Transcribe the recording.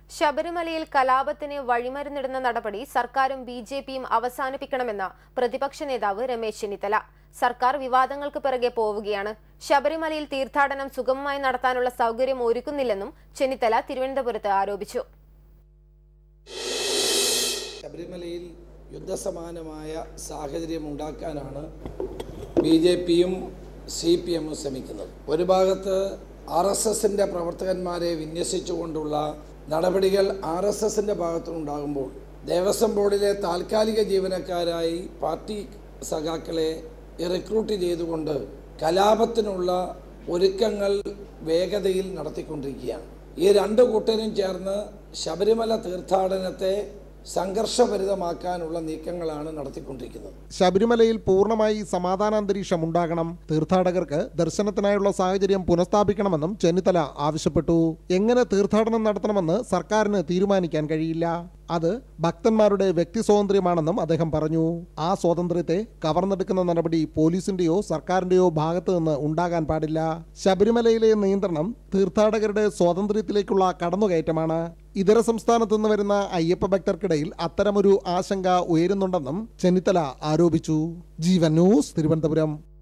ശബരിമലയിൽ കലാപത്തിന് വഴിമരുന്നിടുന്ന നടപടി സർക്കാരും ബി ജെ പിയും അവസാനിപ്പിക്കണമെന്ന് പ്രതിപക്ഷ നേതാവ് രമേശ് ചെന്നിത്തല സർക്കാർ വിവാദങ്ങൾക്ക് പിറകെ പോവുകയാണ് ശബരിമലയിൽ തീർത്ഥാടനം സുഗമമായി നടത്താനുള്ള സൗകര്യം ഒരുക്കുന്നില്ലെന്നും ചെന്നിത്തല തിരുവനന്തപുരത്ത് ആരോപിച്ചു ശബരിമലയിൽ യുദ്ധസമാനമായ സാഹചര്യം ഉണ്ടാക്കാനാണ് ബി ജെ പിയും സി പി എമ്മും ശ്രമിക്കുന്നത് ഒരു ഭാഗത്ത് ആർ എസ് എസിൻ്റെ പ്രവർത്തകന്മാരെ വിന്യസിച്ചുകൊണ്ടുള്ള നടപടികൾ ആർ എസ് എസിൻ്റെ ഭാഗത്തുനിന്നുണ്ടാകുമ്പോൾ ദേവസ്വം ബോർഡിലെ താൽക്കാലിക ജീവനക്കാരായി പാർട്ടി സഖാക്കളെ റിക്രൂട്ട് ചെയ്തുകൊണ്ട് കലാപത്തിനുള്ള ഒരുക്കങ്ങൾ വേഗതയിൽ നടത്തിക്കൊണ്ടിരിക്കുകയാണ് ഈ രണ്ട് കൂട്ടരും ചേർന്ന് ശബരിമല തീർത്ഥാടനത്തെ സംഘർഷഭരിതമാക്കാനുള്ള നീക്കങ്ങളാണ് നടത്തിക്കൊണ്ടിരിക്കുന്നത് ശബരിമലയിൽ പൂർണ്ണമായി സമാധാനാന്തരീക്ഷം ഉണ്ടാകണം തീർത്ഥാടകർക്ക് ദർശനത്തിനായുള്ള സാഹചര്യം പുനഃസ്ഥാപിക്കണമെന്നും ചെന്നിത്തല ആവശ്യപ്പെട്ടു എങ്ങനെ തീർത്ഥാടനം നടത്തണമെന്ന് സർക്കാരിന് തീരുമാനിക്കാൻ കഴിയില്ല അത് ഭക്തന്മാരുടെ വ്യക്തി സ്വാതന്ത്ര്യമാണെന്നും അദ്ദേഹം പറഞ്ഞു ആ സ്വാതന്ത്ര്യത്തെ കവർന്നെടുക്കുന്ന നടപടി പോലീസിന്റെയോ സർക്കാരിന്റെയോ ഭാഗത്തു നിന്ന് ഉണ്ടാകാൻ പാടില്ല ശബരിമലയിലെ നിയന്ത്രണം തീർത്ഥാടകരുടെ സ്വാതന്ത്ര്യത്തിലേക്കുള്ള കടന്നുകയറ്റമാണ് ഇതര സംസ്ഥാനത്തു നിന്ന് വരുന്ന അയ്യപ്പ ഭക്തർക്കിടയിൽ അത്തരമൊരു ആശങ്ക ഉയരുന്നുണ്ടെന്നും ചെന്നിത്തല ആരോപിച്ചു ജീവൻ ന്യൂസ് തിരുവനന്തപുരം